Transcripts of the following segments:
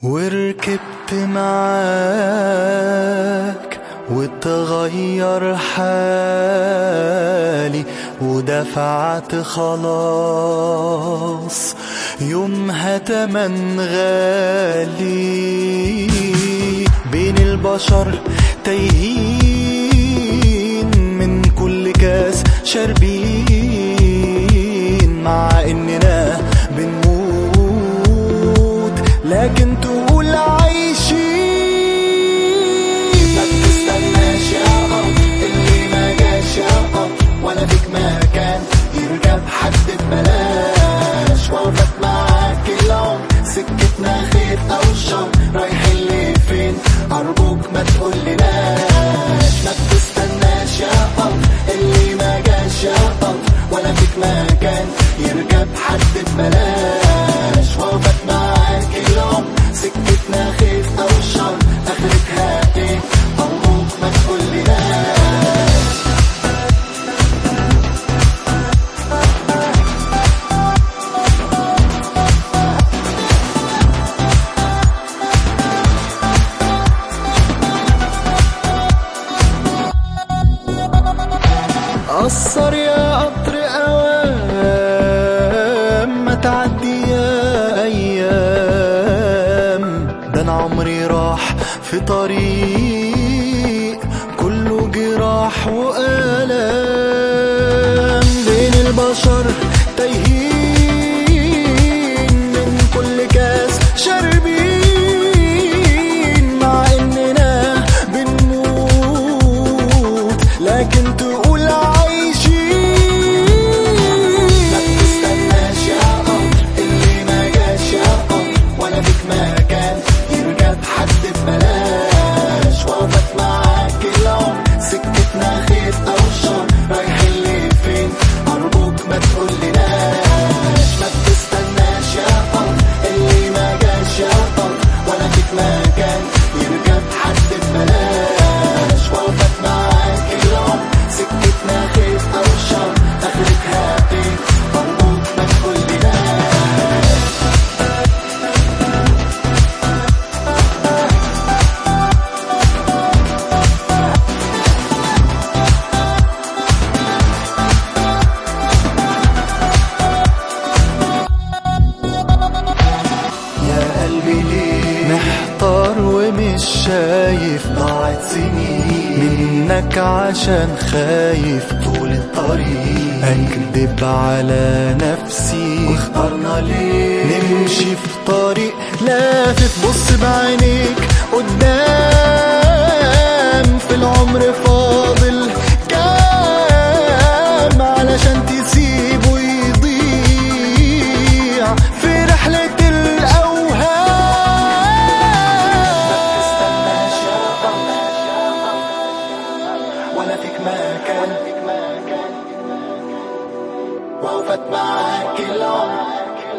وركبت معاك وتغير حالي ودفعت خلاص يومها تمن غالي بين البشر تايهين من كل كاس شاربين مع اننا بنموت لكن تقول عايشين ما بتستناش يا قمر اللي ما جاش يا قمر ولا فيك مكان يركب حد ببلاش وقفت معاك العمر سكتنا خير او شر رايحين لفين ارجوك ما تقولناش ما بتستناش يا قمر اللي ما جاش يا قمر ولا فيك مكان يركب حد ببلاش وقفت معاك العمر سكتنا خير او شر اخرتها ايه ارجوك ما تقولناش قصر يا قطر اوام ما تعدي يا ايام ده انا عمري راح في طريق كله جراح والام بين البشر تايهين من كل كاس شاربين مع اننا بنموت لكن تقول عايشين ما بتستناش يا قمر اللي ما جاش يا قمر ولا فيك مكان يركب حد ببلاش وقفت معاك العمر سكتنا خير او شر رايحين لفين ارجوك ما تقولناش ما بتستناش يا قمر اللي ما جاش يا قمر ولا فيك مكان يركب حد ببلاش وقفت معاك العمر سكتنا خير او شر اخرتها ايه ارجوك ما تقولناش يا قلبي ليه محتار ومش شايف ضاعت سنين منك عشان خايف طول الطريق اكدب على نفسي واخترنا ليه نمشي في طريق لافف بص بعينيك قدام في العمر فاضل كام علشان تسيبه يضيع في رحلة الأوهام تستناش يا قمر ولا فيك مكان وقفت معاك العمر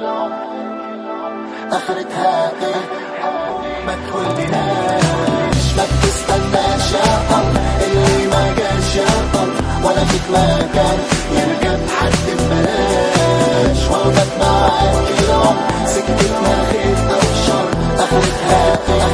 اخرتها ايه ما تقولناش ما بتستناش يا قمر اللي ما جاش يا قمر ولا فيك مكان يركب حد ببلاش وقفت معاك العمر سكتنا خير او شر اخرتها ايه